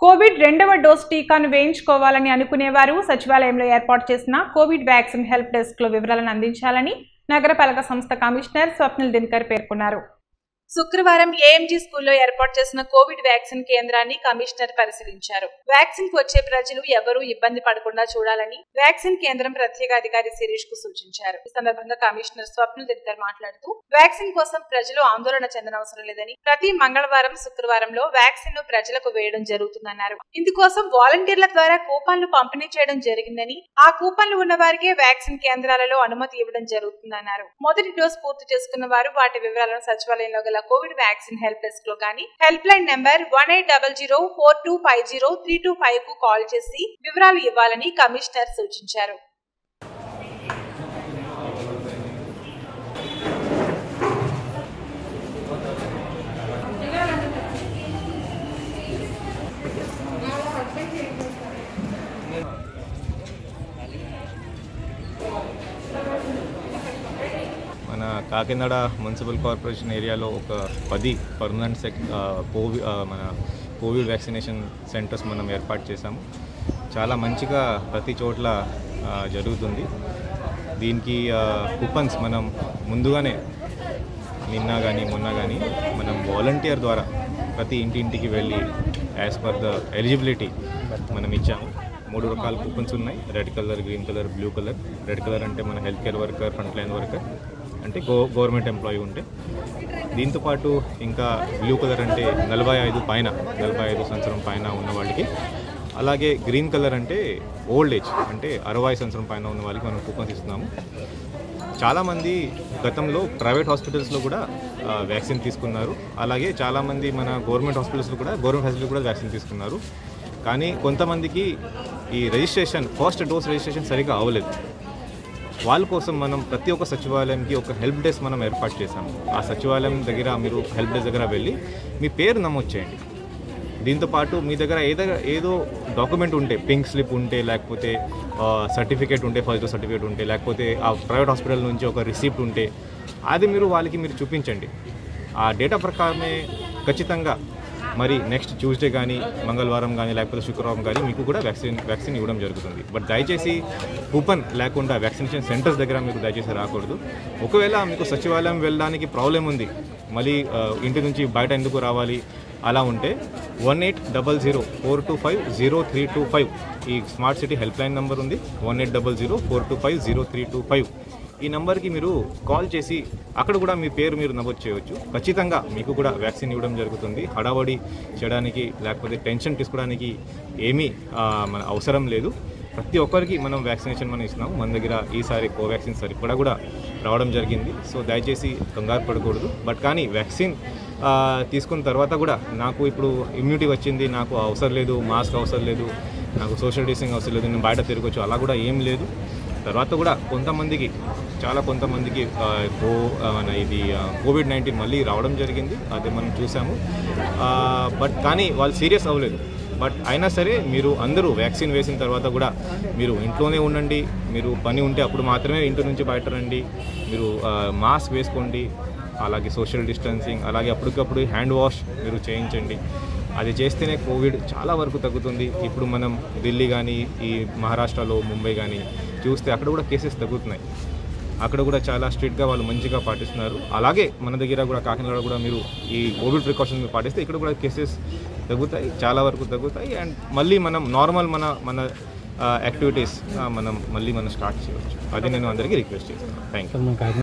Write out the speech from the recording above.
Covid రెండవ dose టీకాను వేయించుకోవాలని అనుకునేవారు సచివాలయంలో ఏర్పాటు చేసిన కోవిడ్ వ్యాక్సిన్ హెల్ప్ డెస్క్ లో వివరాలను అందించాలని నగరపాలక సంస్థ కమిషనర్ స్వప్నిల్ దినకర్ పేర్కొన్నారు శుక్రవారం ఏఎంజీ స్కూల్లో ఏర్పాటు చేసిన కోవిడ్ వ్యాక్సిన్ కేంద్రాన్ని కమిషనర్ పరిశీలించారు వ్యాక్సిన్ కు వచ్చే ప్రజలు ఎవరూ ఇబ్బంది పడకుండా చూడాలని వ్యాక్సిన్ కేంద్రం ప్రత్యేక అధికారి శిరీష్ కు సూచించారు ఈ సందర్భంగా కమిషనర్ స్వప్నిల్ దినకర్ మాట్లాడుతూ వ్యాక్సిన్ కోసం ప్రజలు ఆందోళన చెందనవసరం లేదని ప్రతి మంగళవారం శుక్రవారంలో వ్యాక్సిన్ ను ప్రజలకు వేయడం జరుగుతుందన్నారు ఇందుకోసం వాలంటీర్ల ద్వారా కూపన్లు పంపిణీ చేయడం జరిగిందని ఆ కూపన్లు ఉన్న వారికే వ్యాక్సిన్ కేంద్రాలలో అనుమతి ఇవ్వడం జరుగుతుందన్నారు మొదటి డోస్ పూర్తి చేసుకున్న వారు వాటి వివరాలను సచివాలయంలో గల కోవిడ్ వ్యాక్సిన్ హెల్ప్ డెస్క్ లో గానీ help line number one eight double zero four two five zero three two five కు కాల్ చేసి వివరాలు ఇవ్వాలని కమిషనర్ సూచించారు మన కాకినాడ మున్సిపల్ కార్పొరేషన్ ఏరియాలో ఒక పది పర్మనెంట్ సెక్ కోవిడ్ మన కోవిడ్ వ్యాక్సినేషన్ సెంటర్స్ మనం ఏర్పాటు చేశాము చాలా మంచిగా ప్రతి చోట్ల ఆ, జరుగుతుంది దీనికి కూపన్స్ మనం ముందుగానే నిన్న కానీ మొన్న కానీ మనం వాలంటీర్ ద్వారా ప్రతి ఇంటింటికి వెళ్ళి యాజ్ పర్ ద ఎలిజిబిలిటీ మనం ఇచ్చాము మూడు రకాల కూపన్స్ ఉన్నాయి red colour green colour blue colour red colour అంటే మన health care worker front line worker అంటే గో గవర్నమెంట్ ఎంప్లాయీ ఉంటే దీంతోపాటు ఇంకా బ్లూ కలర్ అంటే నలభై ఐదు పైన నలభై ఐదు సంవత్సరం పైన ఉన్న వాళ్ళకి అలాగే గ్రీన్ కలర్ అంటే ఓల్డ్ ఏజ్ అంటే అరవై సంవత్సరం పైన ఉన్న వాళ్ళకి మనం కూపన్స్ ఇస్తున్నాము చాలామంది గతంలో ప్రైవేట్ హాస్పిటల్స్లో కూడా ఆ, వ్యాక్సిన్ తీసుకున్నారు అలాగే చాలామంది మన గవర్నమెంట్ హాస్పిటల్స్లో కూడా గవర్నమెంట్ హాస్పిటల్ కూడా వ్యాక్సిన్ తీసుకున్నారు కానీ కొంతమందికి ఈ రిజిస్ట్రేషన్ ఫస్ట్ డోస్ రిజిస్ట్రేషన్ సరిగా అవ్వలేదు వాళ్ళ కోసం మనం ప్రతి ఒక్క సచివాలయంకి ఒక హెల్ప్ డెస్క్ మనం ఏర్పాటు చేశాము ఆ సచివాలయం దగ్గర మీరు హెల్ప్ డెస్క్ దగ్గర వెళ్ళి మీ పేరు నమోదు చేయండి దీంతో పాటు మీ దగ్గర ఏదో ఏదో డాక్యుమెంట్ ఉంటే పింక్ స్లిప్ ఉంటే లేకపోతే సర్టిఫికేట్ ఉంటే ఫస్ట్ డోస్ సర్టిఫికేట్ ఉంటే లేకపోతే ఆ ప్రైవేట్ హాస్పిటల్ నుంచి ఒక రిసీప్ట్ ఉంటే అది మీరు వాళ్ళకి మీరు చూపించండి ఆ డేటా ప్రకారమే ఖచ్చితంగా మరి నెక్స్ట్ ట్యూస్డే కానీ మంగళవారం కానీ లేకపోతే శుక్రవారం కానీ మీకు కూడా వ్యాక్సిన్ వ్యాక్సిన్ ఇవ్వడం జరుగుతుంది బట్ దయచేసి కూపన్ లేకుండా వ్యాక్సినేషన్ సెంటర్స్ దగ్గర మీకు దయచేసి రాకూడదు ఒకవేళ మీకు సచివాలయం వెళ్ళడానికి ప్రాబ్లం ఉంది మళ్ళీ ఆ, ఇంటి నుంచి బయట ఎందుకు రావాలి అలా ఉంటే one eight double zero four two five zero three two five ఈ smart city help line number ఉంది one eight double zero four two five zero three two five ఈ నెంబర్కి మీరు కాల్ చేసి అక్కడ కూడా మీ పేరు మీరు నమోదు చేయవచ్చు ఖచ్చితంగా మీకు కూడా వ్యాక్సిన్ ఇవ్వడం జరుగుతుంది హడావడి చేయడానికి లేకపోతే టెన్షన్ తీసుకోవడానికి ఏమీ ఆ, మన అవసరం లేదు ప్రతి ఒక్కరికి మనం వ్యాక్సినేషన్ మనం ఇస్తున్నాం మన దగ్గర ఈసారి కోవాక్సిన్ సరిపడా కూడా రావడం జరిగింది సో దయచేసి కంగారు పడకూడదు బట్ కానీ వ్యాక్సిన్ ఆ, తీసుకున్న తర్వాత కూడా నాకు ఇప్పుడు ఇమ్యూనిటీ వచ్చింది నాకు అవసరం లేదు మాస్క్ అవసరం లేదు నాకు సోషల్ డిస్టెన్సింగ్ అవసరం లేదు నేను బయట తిరగచ్చు అలా కూడా ఏం లేదు తర్వాత కూడా కొంతమందికి చాలా కొంతమందికి ఆ, కో ఆ, మన ఇది ఆ, కోవిడ్ నైన్టీన్ మళ్ళీ రావడం జరిగింది అది మనం చూసాము ఆ, బట్ కానీ వాళ్ళు సీరియస్ అవ్వలేదు బట్ అయినా సరే మీరు అందరూ వ్యాక్సిన్ వేసిన తర్వాత కూడా మీరు ఇంట్లోనే ఉండండి మీరు పని ఉంటే అప్పుడు మాత్రమే ఇంటి నుంచి బయట రండి మీరు ఆ, మాస్క్ వేసుకోండి అలాగే సోషల్ డిస్టెన్సింగ్ అలాగే అప్పటికప్పుడు హ్యాండ్ వాష్ మీరు చేయించండి అది చేస్తేనే కోవిడ్ చాలా వరకు తగ్గుతుంది ఇప్పుడు మనం ఢిల్లీ కానీ ఈ మహారాష్ట్రలో ముంబై కానీ చూస్తే అక్కడ కూడా కేసెస్ తగ్గుతున్నాయి అక్కడ కూడా చాలా స్ట్రిక్ట్గా వాళ్ళు మంచిగా పాటిస్తున్నారు అలాగే మన దగ్గర కూడా కాకినాడ కూడా మీరు ఈ కోవిడ్ ప్రికాషన్ మీరు పాటిస్తే ఇక్కడ కూడా కేసెస్ తగ్గుతాయి చాలా వరకు తగ్గుతాయి అండ్ మళ్ళీ మనం నార్మల్ మన మన యాక్టివిటీస్ మనం మళ్ళీ మనం స్టార్ట్ చేయవచ్చు అది నేను అందరికీ రిక్వెస్ట్ చేస్తున్నాను థ్యాంక్ యూ